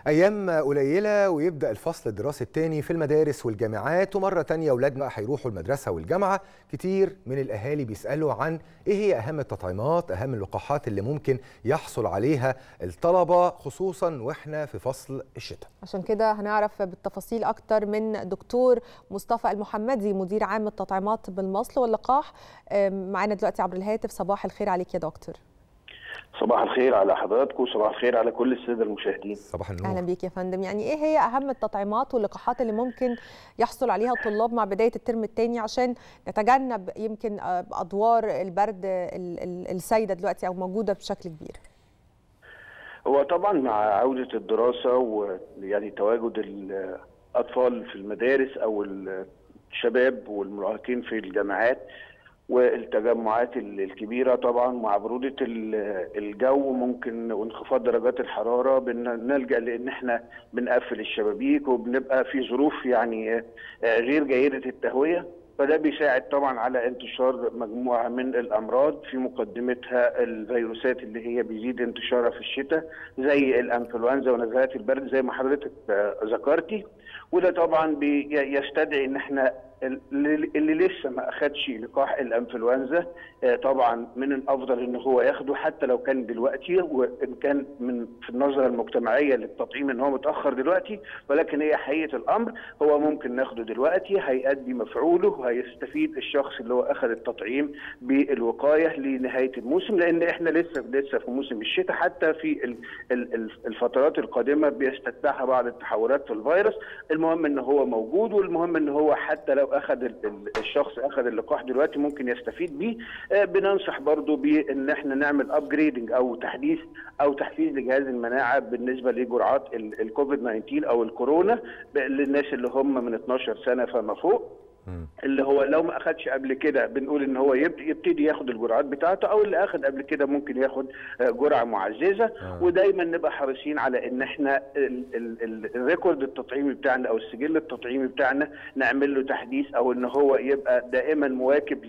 أيام قليلة ويبدأ الفصل الدراسي الثاني في المدارس والجامعات ومرة تانية أولادنا هيروحوا المدرسة والجامعة كتير من الأهالي بيسألوا عن إيه هي أهم التطعيمات أهم اللقاحات اللي ممكن يحصل عليها الطلبة خصوصا وإحنا في فصل الشتاء عشان كده هنعرف بالتفاصيل أكتر من دكتور مصطفى المحمدي مدير عام التطعيمات بالمصل واللقاح معانا دلوقتي عبر الهاتف صباح الخير عليك يا دكتور صباح الخير على حضراتكم وصباح الخير على كل الساده المشاهدين صباح النور اهلا بيك يا فندم يعني ايه هي اهم التطعيمات واللقاحات اللي ممكن يحصل عليها الطلاب مع بدايه الترم الثاني عشان نتجنب يمكن ادوار البرد السائده دلوقتي او موجوده بشكل كبير هو طبعا مع عوده الدراسه ويعني تواجد الاطفال في المدارس او الشباب والمراهقين في الجامعات والتجمعات الكبيره طبعا مع بروده الجو ممكن وانخفاض درجات الحراره بنلجا لان احنا بنقفل الشبابيك وبنبقى في ظروف يعني غير جيده التهويه فده بيساعد طبعا على انتشار مجموعه من الامراض في مقدمتها الفيروسات اللي هي بيزيد انتشارها في الشتاء زي الانفلونزا ونزلات البرد زي ما حضرتك ذكرتي وده طبعا بيستدعي ان احنا اللي لسه ما اخدش لقاح الانفلونزا طبعا من الافضل ان هو ياخده حتى لو كان دلوقتي وان كان من في النظره المجتمعيه للتطعيم ان هو متاخر دلوقتي ولكن هي حقيقه الامر هو ممكن ناخده دلوقتي هيؤدي مفعوله وهيستفيد الشخص اللي هو اخذ التطعيم بالوقايه لنهايه الموسم لان احنا لسه لسه في موسم الشتاء حتى في الفترات القادمه بيستتبعها بعض التحورات في الفيروس المهم ان هو موجود والمهم ان هو حتى لو اخذ الشخص اخذ اللقاح دلوقتي ممكن يستفيد بيه بننصح برضو بان احنا نعمل ابجريدنج او تحديث او تحفيز لجهاز المناعه بالنسبه لجرعات الكوفيد 19 او الكورونا للناس اللي هم من 12 سنه فما فوق اللي هو لو ما اخدش قبل كده بنقول ان هو يبتدي ياخد الجرعات بتاعته او اللي اخد قبل كده ممكن ياخد جرعه معززه آه. ودايما نبقى حريصين على ان احنا الريكورد التطعيمي بتاعنا او السجل التطعيمي بتاعنا نعمل له تحديث او ان هو يبقى دائما مواكب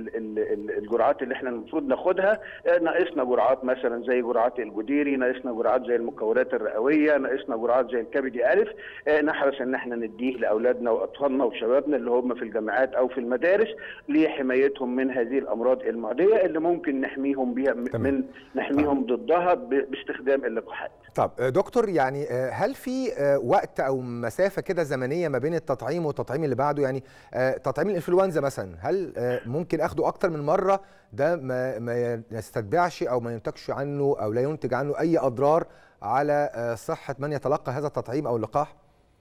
للجرعات اللي احنا المفروض ناخدها ناقصنا جرعات مثلا زي جرعات الجديري ناقصنا جرعات زي المكونات الرئويه ناقصنا جرعات زي الكبدي الف نحرص ان احنا نديه لاولادنا واطفالنا وشبابنا اللي هم في الجامعات او في المدارس لحمايتهم من هذه الامراض المعديه اللي ممكن نحميهم بها من نحميهم ضدها باستخدام اللقاحات. طب دكتور يعني هل في وقت او مسافه كده زمنيه ما بين التطعيم والتطعيم اللي بعده يعني تطعيم الانفلونزا مثلا هل ممكن اخده اكتر من مره ده ما ما يستتبعش او ما ينتجش عنه او لا ينتج عنه اي اضرار على صحه من يتلقى هذا التطعيم او اللقاح؟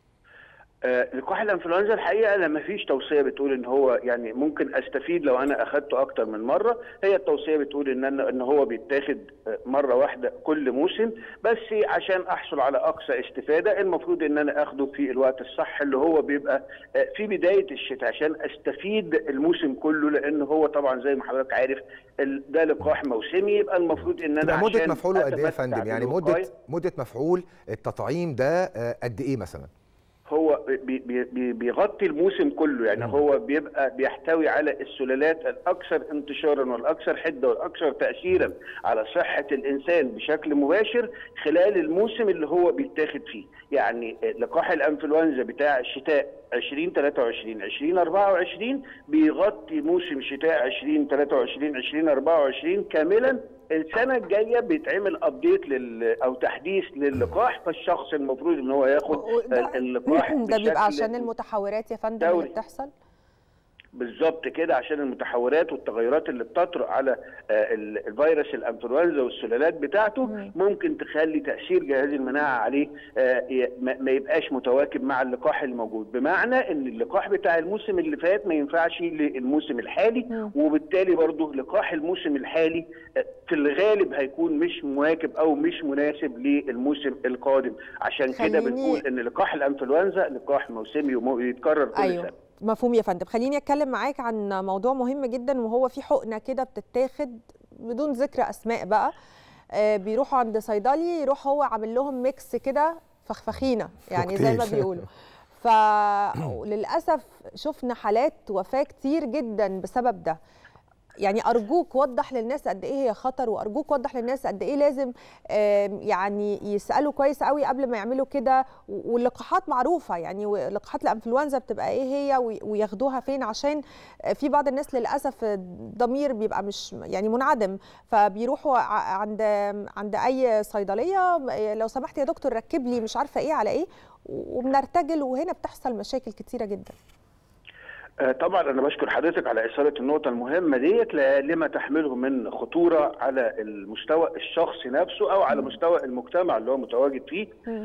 آه لقاح الانفلونزا الحقيقه لا ما فيش توصيه بتقول ان هو يعني ممكن استفيد لو انا اخدته اكتر من مره هي التوصيه بتقول ان أنا ان هو بيتاخد مره واحده كل موسم بس عشان احصل على اقصى استفاده المفروض ان انا اخده في الوقت الصح اللي هو بيبقى في بدايه الشتاء عشان استفيد الموسم كله لان هو طبعا زي ما حضرتك عارف ده لقاح موسمي يبقى المفروض ان انا مده مفعوله قد ايه يا فندم يعني مده مده مفعول التطعيم ده قد ايه مثلا هو بي بي بيغطي الموسم كله يعني مم. هو بيبقى بيحتوي على السلالات الاكثر انتشارا والاكثر حده والاكثر تاثيرا على صحه الانسان بشكل مباشر خلال الموسم اللي هو بيتاخد فيه يعني لقاح الانفلونزا بتاع الشتاء 2023 2024 بيغطي موسم شتاء 2023 2024 كاملا السنه الجايه بيتعمل ابديت لل او تحديث للقاح فالشخص المفروض ان هو ياخد اللقاح ده بيبقى عشان المتحورات يا فندم اللي بتحصل بالظبط كده عشان المتحورات والتغيرات اللي بتطرق على الفيروس الانفلونزا والسلالات بتاعته ممكن تخلي تاثير جهاز المناعه عليه ما يبقاش متواكب مع اللقاح الموجود بمعنى ان اللقاح بتاع الموسم اللي فات ما ينفعش للموسم الحالي وبالتالي برضه لقاح الموسم الحالي في الغالب هيكون مش مواكب او مش مناسب للموسم القادم عشان كده بنقول ان لقاح الانفلونزا لقاح موسمي ويتكرر كل أيوه. سنه مفهوم يا فندم خليني اتكلم معاك عن موضوع مهم جدا وهو في حقنه كده بتتاخد بدون ذكر اسماء بقى آه بيروحوا عند صيدلي يروح هو عامل لهم ميكس كده فخفخينه يعني زي ما بيقولوا فللاسف شفنا حالات وفاه كتير جدا بسبب ده يعني ارجوك وضح للناس قد ايه هي خطر وارجوك وضح للناس قد ايه لازم يعني يسالوا كويس قوي قبل ما يعملوا كده واللقاحات معروفه يعني لقاحات الانفلونزا بتبقى ايه هي وياخدوها فين عشان في بعض الناس للاسف الضمير بيبقى مش يعني منعدم فبيروحوا عند عند اي صيدليه لو سمحت يا دكتور ركب لي مش عارفه ايه على ايه وبنرتجل وهنا بتحصل مشاكل كتيره جدا طبعا انا بشكر حضرتك على اثاره النقطه المهمه ديت لما تحمله من خطوره على المستوى الشخصي نفسه او على مستوى المجتمع اللي هو متواجد فيه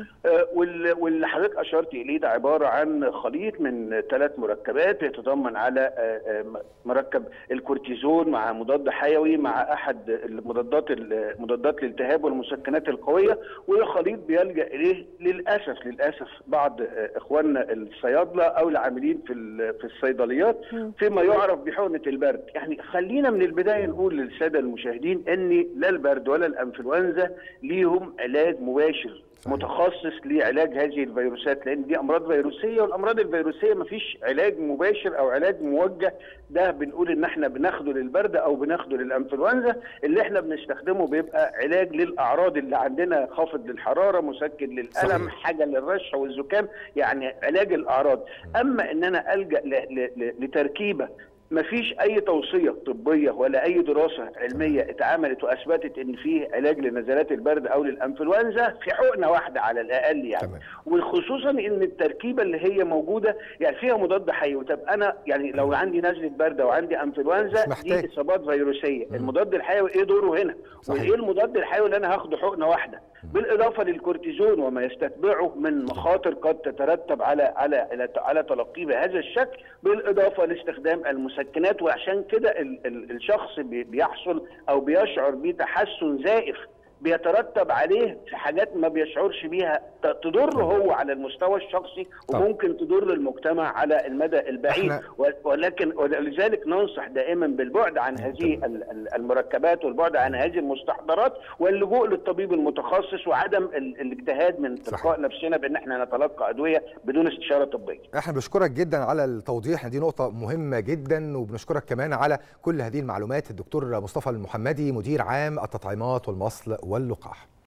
واللي حضرتك اشرت اليه ده عباره عن خليط من ثلاث مركبات يتضمن على مركب الكورتيزون مع مضاد حيوي مع احد المضادات مضادات الالتهاب والمسكنات القويه والخليط بيلجا اليه للاسف للاسف بعض اخواننا الصيادله او العاملين في في الصيدليه الصيدليات فيما يعرف بحقنه البرد، يعني خلينا من البدايه نقول للساده المشاهدين ان لا البرد ولا الانفلونزا ليهم علاج مباشر متخصص لعلاج هذه الفيروسات لان دي امراض فيروسيه والامراض الفيروسيه ما فيش علاج مباشر او علاج موجه ده بنقول ان احنا بناخده للبرد او بناخده للانفلونزا اللي احنا بنستخدمه بيبقى علاج للاعراض اللي عندنا خافض للحراره مسكن للالم صحيح. حاجه للرشح والزكام يعني علاج الاعراض اما ان انا الجا لتركيبه ما فيش اي توصيه طبيه ولا اي دراسه علميه اتعملت واثبتت ان فيه علاج لنزلات البرد او للانفلونزا في حقنه واحده على الاقل يعني تمام. وخصوصا ان التركيبه اللي هي موجوده يعني فيها مضاد حيوي طب انا يعني لو عندي نزله برد او عندي انفلونزا دي اصابات فيروسيه مم. المضاد الحيوي ايه دوره هنا وايه المضاد الحيوي اللي انا هاخده حقنه واحده بالاضافه للكورتيزون وما يستتبعه من مخاطر قد تترتب على على على, على تلقيه بهذا الشكل بالاضافه لاستخدام المسكنات وعشان كده ال ال الشخص بيحصل او بيشعر بتحسن زائف بيترتب عليه في حاجات ما بيشعرش بيها تضر هو على المستوى الشخصي وممكن تضر المجتمع على المدى البعيد ولكن ولذلك ننصح دائما بالبعد عن هذه المركبات والبعد عن هذه المستحضرات واللجوء للطبيب المتخصص وعدم الاجتهاد من تلقاء نفسنا بان احنا نتلقى ادويه بدون استشاره طبيه. احنا بنشكرك جدا على التوضيح دي نقطه مهمه جدا وبنشكرك كمان على كل هذه المعلومات الدكتور مصطفى المحمدي مدير عام التطعيمات والمصل واللقاح